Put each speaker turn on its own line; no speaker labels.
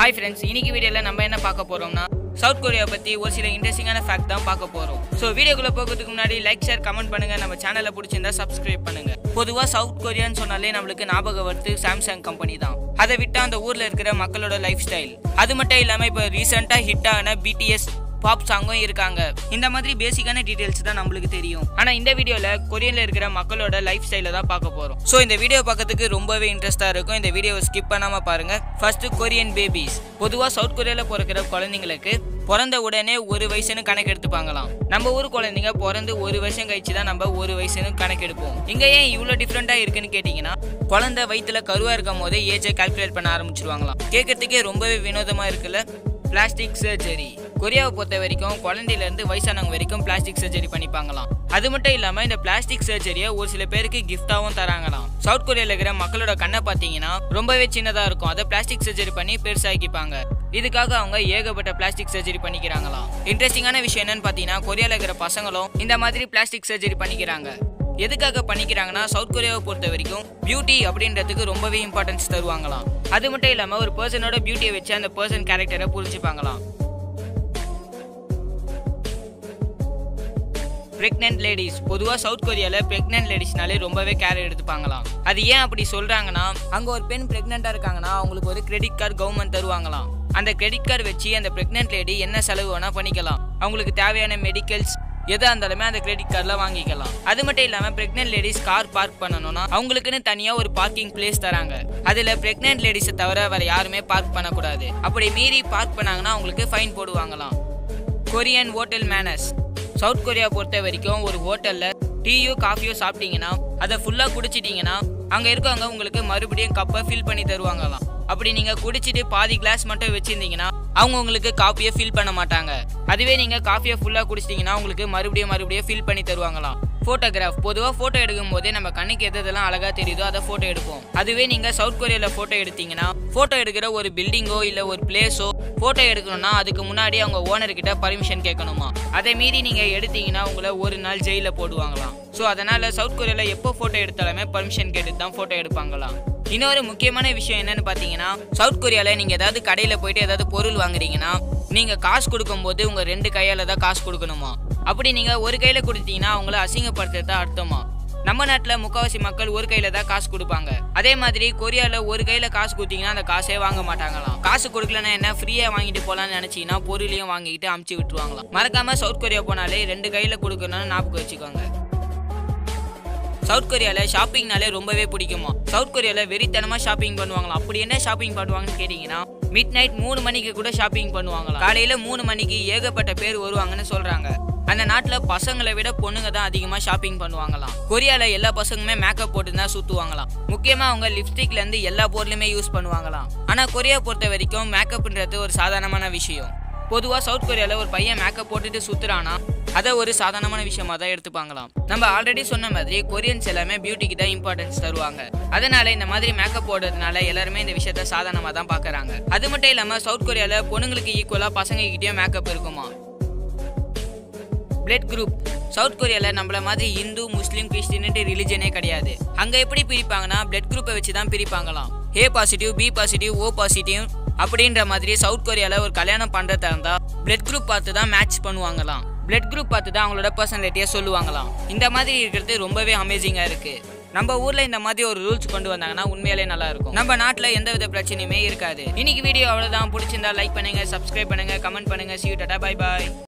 hi friends இன்னைக்கு வீடியோவில் நம்ம என்ன பார்க்க போறோம்னா சவுத் கொரியா பற்றி ஒரு சில இன்ட்ரெஸ்டிங்கான ஃபேக்ட் தான் பார்க்க போகிறோம் ஸோ வீடியோக்குள்ளே போகிறதுக்கு முன்னாடி லைக் ஷேர் கமெண்ட் பண்ணுங்க நம்ம சேனலை பிடிச்சிருந்தா சப்ஸ்கிரைப் பண்ணுங்க பொதுவாக சவுத் கொரியான்னு சொன்னாலே நம்மளுக்கு ஞாபகம் வருது சாம்சங் கம்பெனி தான் அதை விட்டு அந்த ஊரில் இருக்கிற மக்களோட லைஃப் ஸ்டைல் அது மட்டும் இல்லாமல் இப்போ ரீசெண்டாக ஹிட் ஆன பிடிஎஸ் பாப் சாங்கும் இருக்காங்க இந்த மாதிரி பேசிக்கான டீடைல்ஸ் தான் நம்மளுக்கு தெரியும் ஆனா இந்த வீடியோல கொரியன்ல இருக்கிற மக்களோட லைஃப் ஸ்டைல தான் பார்க்க போறோம் ஸோ இந்த வீடியோ பார்க்கறதுக்கு ரொம்பவே இன்ட்ரெஸ்டா இருக்கும் இந்த வீடியோவை ஸ்கிப் பண்ணாம பாருங்க ஃபர்ஸ்ட் கொரியன் பேபிஸ் பொதுவா சவுத் கொரியால பிறக்கிற குழந்தைங்களுக்கு பிறந்த உடனே ஒரு வயசுன்னு கணக்கு எடுத்துப்பாங்களாம் நம்ம ஊர் குழந்தைங்க பிறந்து ஒரு வருஷம் கழிச்சு தான் நம்ம ஒரு வயசுன்னு கணக்கு எடுப்போம் இங்க ஏன் இவ்வளோ டிஃப்ரெண்டா இருக்குன்னு கேட்டிங்கன்னா குழந்தை வயிற்றுல கருவா இருக்கும் போதே ஏஜை கால்குலேட் பண்ண ஆரம்பிச்சிருவாங்களாம் கேட்கறதுக்கே ரொம்பவே வினோதமா இருக்குல்ல பிளாஸ்டிக் சர்ஜரி கொரியாவை பொறுத்த வரைக்கும் குழந்தையில இருந்து வயசானவங்க வரைக்கும் பிளாஸ்டிக் சர்ஜரி பண்ணிப்பாங்களாம் அது மட்டும் இல்லாம இந்த பிளாஸ்டிக் சர்ஜரியை ஒரு சில பேருக்கு கிஃப்டாவும் தராங்களாம் சவுத் கொரியால இருக்கிற மக்களோட கண்ணை பார்த்தீங்கன்னா ரொம்பவே சின்னதா இருக்கும் அதை பிளாஸ்டிக் சர்ஜரி பண்ணி பெருசாக்கிப்பாங்க இதுக்காக அவங்க ஏகப்பட்ட பிளாஸ்டிக் சர்ஜரி பண்ணிக்கிறாங்களாம் இன்ட்ரெஸ்டிங்கான விஷயம் என்னன்னு பார்த்தீங்கன்னா கொரியால இருக்கிற பசங்களும் இந்த மாதிரி பிளாஸ்டிக் சர்ஜரி பண்ணிக்கிறாங்க எதுக்காக பண்ணிக்கிறாங்கன்னா சவுத் கொரியாவை பொறுத்த வரைக்கும் பியூட்டி அப்படின்றதுக்கு ரொம்பவே இம்பார்ட்டன்ஸ் தருவாங்களாம் அது மட்டும் இல்லாமல் ஒரு பர்சனோட பியூட்டியை வச்சு அந்த பர்சன் கேரக்டரை புரிஞ்சுப்பாங்களாம் பிரெக்னென்ட் லேடிஸ் பொதுவாக சவுத் கொரியாவில் பிரெக்னென்ட் லேடிஸ்னாலே ரொம்பவே கேர் எடுத்துப்பாங்களாம் அது ஏன் அப்படி சொல்கிறாங்கன்னா அங்கே ஒரு பெண் ப்ரெக்னெண்ட்டாக இருக்காங்கன்னா அவங்களுக்கு ஒரு கிரெடிட் கார்டு கவர்மெண்ட் தருவாங்களாம் அந்த கிரெடிட் கார்டு வச்சு அந்த பிரெக்னென்ட் லேடி என்ன செலவு வேணால் பண்ணிக்கலாம் அவங்களுக்கு தேவையான மெடிக்கல்ஸ் எதாக இருந்தாலுமே அந்த கிரெடிட் கார்டில் வாங்கிக்கலாம் அது மட்டும் இல்லாமல் ப்ரெக்னென்ட் லேடிஸ் கார் பார்க் பண்ணணும்னா அவங்களுக்குன்னு தனியாக ஒரு பார்க்கிங் பிளேஸ் தராங்க அதில் ப்ரெக்னென்ட் லேடிஸை தவிர வேறு யாருமே பார்க் பண்ணக்கூடாது அப்படி மீறி பார்க் பண்ணாங்கன்னா அவங்களுக்கு ஃபைன் போடுவாங்களாம் Korean hotel manners South Korea பொறுத்த வரைக்கும் ஒரு ஹோட்டலில் டீயோ காஃபியோ சாப்பிட்டீங்கன்னா அதை ஃபுல்லாக குடிச்சிட்டிங்கன்னா அங்கே இருக்கவங்க உங்களுக்கு மறுபடியும் கப்பை ஃபில் பண்ணி தருவாங்களாம் அப்படி நீங்கள் குடிச்சிட்டு பாதி கிளாஸ் மட்டும் வச்சுருந்தீங்கன்னா அவங்க உங்களுக்கு காஃபியை ஃபில் பண்ண மாட்டாங்க அதுவே நீங்கள் காஃபியை ஃபுல்லாக குடிச்சிட்டிங்கன்னா உங்களுக்கு மறுபடியும் மறுபடியும் ஃபில் பண்ணி தருவாங்களாம் ஃபோட்டோகிராஃப் பொதுவாக ஃபோட்டோ எடுக்கும் போதே நம்ம கண்ணுக்கு எதெல்லாம் அழகாக தெரியுதோ அதை ஃபோட்டோ எடுப்போம் அதுவே நீங்கள் சவுத் கொரியாவில் ஃபோட்டோ எடுத்தீங்கன்னா ஃபோட்டோ எடுக்கிற ஒரு பில்டிங்கோ இல்லை ஒரு பிளேஸோ ஃபோட்டோ எடுக்கணும்னா அதுக்கு முன்னாடி அவங்க ஓனர்கிட்ட பர்மிஷன் கேட்கணுமா அதை மீறி நீங்கள் எடுத்தீங்கன்னா உங்களை ஒரு நாள் ஜெயிலில் போடுவாங்களாம் ஸோ அதனால் சவுத் கொரியாவில் எப்போ ஃபோட்டோ எடுத்தாலுமே பர்மிஷன் கேட்டு தான் ஃபோட்டோ எடுப்பாங்களாம் இன்னொரு முக்கியமான விஷயம் என்னன்னு பார்த்தீங்கன்னா சவுத் கொரியாவில் நீங்கள் ஏதாவது கடையில் போயிட்டு ஏதாவது பொருள் வாங்குறீங்கன்னா நீங்கள் காசு கொடுக்கும்போது உங்கள் ரெண்டு கையால் தான் காசு கொடுக்கணுமா அப்படி நீங்கள் ஒரு கையில் கொடுத்தீங்கன்னா அவங்கள அசிங்கப்படுத்துறது தான் அர்த்தமா நம்ம நாட்டில் முக்கால்வாசி மக்கள் ஒரு கையில தான் காசு கொடுப்பாங்க அதே மாதிரி கொரியாவில் ஒரு கையில காசு கொடுத்தீங்கன்னா அந்த காசே வாங்க மாட்டாங்களாம் காசு கொடுக்கலன்னா என்ன ஃப்ரீயாக வாங்கிட்டு போகலான்னு நினச்சிங்கன்னா பொருளையும் வாங்கிட்டு அமுச்சு விட்டுருவாங்களாம் மறக்காம சவுத் கொரியா போனாலே ரெண்டு கையில் கொடுக்கணும்னு ஞாபகம் வச்சுக்கோங்க சவுத் கொரியாவில் ஷாப்பிங்னாலே ரொம்பவே பிடிக்குமா சவுத் கொரியாவில் வெறித்தனமாக ஷாப்பிங் பண்ணுவாங்களாம் அப்படி என்ன ஷாப்பிங் பண்ணுவாங்கன்னு கேட்டிங்கன்னா மிட் நைட் மூணு மணிக்கு கூட ஷாப்பிங் பண்ணுவாங்களாம் காலையில் மூணு மணிக்கு ஏகப்பட்ட பேர் வருவாங்கன்னு சொல்கிறாங்க அந்த நாட்டில் பசங்களை விட பொண்ணுங்க தான் அதிகமாக ஷாப்பிங் பண்ணுவாங்களாம் கொரியாவில் எல்லா பசங்களுமே மேக்கப் போட்டு தான் சுற்றுவாங்களாம் முக்கியமாக அவங்க லிப்ஸ்டிக்லேருந்து எல்லா பொருளுமே யூஸ் பண்ணுவாங்களாம் ஆனால் கொரியா பொறுத்த வரைக்கும் மேக்கப்ன்றது ஒரு சாதாரணமான விஷயம் பொதுவாக சவுத் கொரியாவில் ஒரு பையன் மேக்கப் போட்டுட்டு சுற்றுறானா அதை ஒரு சாதாரணமான விஷயமா தான் எடுத்துப்பாங்களாம் நம்ம ஆல்ரெடி சொன்ன மாதிரி கொரியன்ஸ் எல்லாமே பியூட்டிக்கு தான் இம்பார்ட்டன்ஸ் தருவாங்க அதனால இந்த மாதிரி மேக்கப் போடுறதுனால எல்லாருமே இந்த விஷயத்த சாதாரணமாக தான் பார்க்குறாங்க அது மட்டும் இல்லாமல் சவுத் கொரியாவில் பொண்ணுங்களுக்கு ஈக்குவலாக பசங்க கிட்டேயும் மேக்கப் இருக்குமா பிளட் குரூப் சவுத் கொரியாவில் நம்மள மாதிரி இந்து முஸ்லீம் கிறிஸ்டின்ட்டு ரிலிஜனே கிடையாது அங்கே எப்படி பிரிப்பாங்கன்னா பிளட் குரூப்பை வச்சு தான் பிரிப்பாங்களாம் A positive B positive O positive அப்படின்ற மாதிரி சவுத் கொரியாவில் ஒரு கல்யாணம் பண்ணுறதா இருந்தால் பிளட் குரூப் பார்த்து தான் மேட்ச் பண்ணுவாங்களாம் பிளட் குரூப் பார்த்து தான் அவங்களோட பர்சனாலிட்டியை சொல்லுவாங்களாம் இந்த மாதிரி இருக்கிறது ரொம்பவே அமேசிங்காக இருக்குது நம்ம ஊர்ல இந்த மாதிரி ஒரு ரூல்ஸ் கொண்டு வந்தாங்கன்னா உண்மையாலே நல்லா இருக்கும் நம்ம நாட்டுல எந்த வித பிரச்சனையுமே இருக்காது இன்னைக்கு வீடியோ அவ்வளவுதான் பிடிச்சிருந்தா லைக் பண்ணுங்க சப்ஸ்கிரைப் பண்ணுங்க கமெண்ட் பண்ணுங்க சி டாடா பை பாய்